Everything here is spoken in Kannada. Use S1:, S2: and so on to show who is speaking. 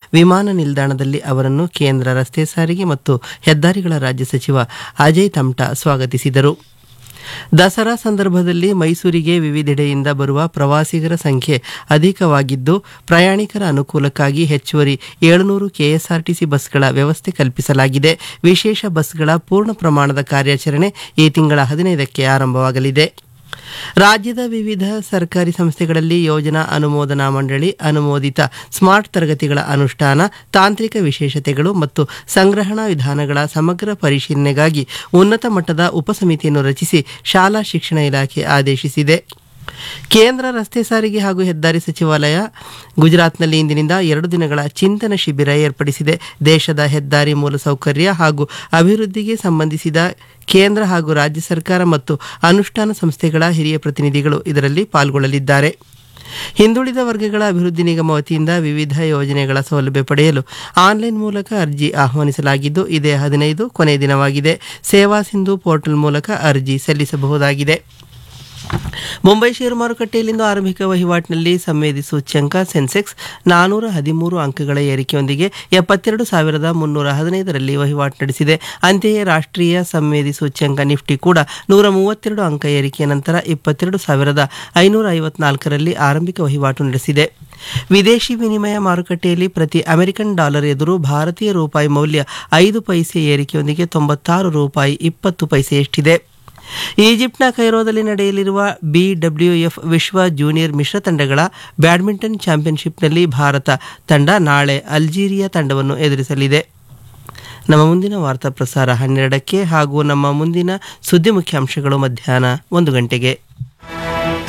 S1: ವಿಮಾನ ನಿಲ್ದಾಣದಲ್ಲಿ ಅವರನ್ನು ಕೇಂದ್ರ ರಸ್ತೆ ಸಾರಿಗೆ ಮತ್ತು ಹೆದ್ದಾರಿಗಳ ರಾಜ್ಯ ಸಚಿವ ಅಜಯ್ ತಮ್ಟಾ ಸ್ವಾಗತಿಸಿದರು ದಸರಾ ಸಂದರ್ಭದಲ್ಲಿ ಮೈಸೂರಿಗೆ ವಿವಿಧೆಡೆಯಿಂದ ಬರುವ ಪ್ರವಾಸಿಗರ ಸಂಖ್ಯೆ ಅಧಿಕವಾಗಿದ್ದು ಪ್ರಯಾಣಿಕರ ಅನುಕೂಲಕ್ಕಾಗಿ ಹೆಚ್ಚುವರಿ ಏಳುನೂರು ಕೆಎಸ್ಆರ್ಟಿಸಿ ಬಸ್ಗಳ ವ್ಯವಸ್ಥೆ ಕಲ್ಪಿಸಲಾಗಿದೆ ವಿಶೇಷ ಬಸ್ಗಳ ಪೂರ್ಣ ಪ್ರಮಾಣದ ಕಾರ್ಯಾಚರಣೆ ಈ ತಿಂಗಳ ಹದಿನೈದಕ್ಕೆ ಆರಂಭವಾಗಲಿದೆ ರಾಜ್ಯದ ವಿವಿಧ ಸರ್ಕಾರಿ ಸಂಸ್ಥೆಗಳಲ್ಲಿ ಯೋಜನಾ ಅನುಮೋದನಾ ಮಂಡಳಿ ಅನುಮೋದಿತ ಸ್ಮಾರ್ಟ್ ತರಗತಿಗಳ ಅನುಷ್ಠಾನ ತಾಂತ್ರಿಕ ವಿಶೇಷತೆಗಳು ಮತ್ತು ಸಂಗ್ರಹಣಾ ವಿಧಾನಗಳ ಸಮಗ್ರ ಪರಿಶೀಲನೆಗಾಗಿ ಉನ್ನತ ಮಟ್ಟದ ಉಪಸಮಿತಿಯನ್ನು ರಚಿಸಿ ಶಾಲಾ ಶಿಕ್ಷಣ ಇಲಾಖೆ ಆದೇಶಿಸಿದೆ ಕೇಂದ್ರ ರಸ್ತೆ ಸಾರಿಗೆ ಹಾಗೂ ಹೆದ್ದಾರಿ ಸಚಿವಾಲಯ ಗುಜರಾತ್ನಲ್ಲಿ ಇಂದಿನಿಂದ ಎರಡು ದಿನಗಳ ಚಿಂತನ ಶಿಬಿರ ಏರ್ಪಡಿಸಿದೆ ದೇಶದ ಹೆದ್ದಾರಿ ಮೂಲಸೌಕರ್ಯ ಹಾಗೂ ಅಭಿವೃದ್ಧಿಗೆ ಸಂಬಂಧಿಸಿದ ಕೇಂದ್ರ ಹಾಗೂ ರಾಜ್ಯ ಸರ್ಕಾರ ಮತ್ತು ಅನುಷ್ಠಾನ ಸಂಸ್ಥೆಗಳ ಹಿರಿಯ ಪ್ರತಿನಿಧಿಗಳು ಇದರಲ್ಲಿ ಪಾಲ್ಗೊಳ್ಳಲಿದ್ದಾರೆ ಹಿಂದುಳಿದ ವರ್ಗಗಳ ಅಭಿವೃದ್ಧಿ ನಿಗಮ ವತಿಯಿಂದ ವಿವಿಧ ಯೋಜನೆಗಳ ಸೌಲಭ್ಯ ಪಡೆಯಲು ಆನ್ಲೈನ್ ಮೂಲಕ ಅರ್ಜಿ ಆಹ್ವಾನಿಸಲಾಗಿದ್ದು ಇದೇ ಹದಿನೈದು ಕೊನೆಯ ದಿನವಾಗಿದೆ ಸೇವಾ ಸಿಂಧು ಪೋರ್ಟಲ್ ಮೂಲಕ ಅರ್ಜಿ ಸಲ್ಲಿಸಬಹುದಾಗಿದೆ ಮುಂಬೈ ಷೇರು ಮಾರುಕಟ್ಟೆಯಲ್ಲಿಂದು ಆರಂಭಿಕ ವಹಿವಾಟಿನಲ್ಲಿ ಸಂವೇದಿ ಸೂಚ್ಯಂಕ ಸೆನ್ಸೆಕ್ಸ್ ನಾನೂರ ಹದಿಮೂರು ಅಂಕಗಳ ಏರಿಕೆಯೊಂದಿಗೆ ಎಪ್ಪತ್ತೆರಡು ಸಾವಿರದ ಮುನ್ನೂರ ಹದಿನೈದರಲ್ಲಿ ವಹಿವಾಟು ನಡೆಸಿದೆ ಅಂತೆಯೇ ರಾಷ್ಟ್ರೀಯ ಸಂವೇದಿ ಸೂಚ್ಯಂಕ ನಿಫ್ಟಿ ಕೂಡ ನೂರ ಮೂವತ್ತೆರಡು ಅಂಕ ಏರಿಕೆಯ ನಂತರ ಇಪ್ಪತ್ತೆರಡು ಸಾವಿರದ ಐನೂರ ಐವತ್ನಾಲ್ಕರಲ್ಲಿ ಆರಂಭಿಕ ವಹಿವಾಟು ನಡೆಸಿದೆ ವಿದೇಶಿ ವಿನಿಮಯ ಮಾರುಕಟ್ಟೆಯಲ್ಲಿ ಪ್ರತಿ ಅಮೆರಿಕನ್ ಡಾಲರ್ ಎದುರು ಭಾರತೀಯ ರೂಪಾಯಿ ಮೌಲ್ಯ ಐದು ಪೈಸೆ ಏರಿಕೆಯೊಂದಿಗೆ ತೊಂಬತ್ತಾರು ರೂಪಾಯಿ ಇಪ್ಪತ್ತು ಪೈಸೆಯಷ್ಟಿದೆ ಈಜಿಪ್ಟ್ನ ಕೈರೋದಲ್ಲಿ ನಡೆಯಲಿರುವ ಬಿಡಬ್ಲ್ಯೂಎಫ್ ವಿಶ್ವ ಜೂನಿಯರ್ ಮಿಶ್ರ ತಂಡಗಳ ಬ್ಯಾಡ್ಮಿಂಟನ್ ಚಾಂಪಿಯನ್ಶಿಪ್ನಲ್ಲಿ ಭಾರತ ತಂಡ ನಾಳೆ ಅಲ್ಜೀರಿಯಾ ತಂಡವನ್ನು ಎದುರಿಸಲಿದೆ ನಮ್ಮ ಮುಂದಿನ ವಾರ್ತಾ ಪ್ರಸಾರ ಹನ್ನೆರಡಕ್ಕೆ ಹಾಗೂ ನಮ್ಮ ಮುಂದಿನ ಸುದ್ದಿ ಮುಖ್ಯಾಂಶಗಳು ಮಧ್ಯಾಹ್ನ ಒಂದು ಗಂಟೆಗೆ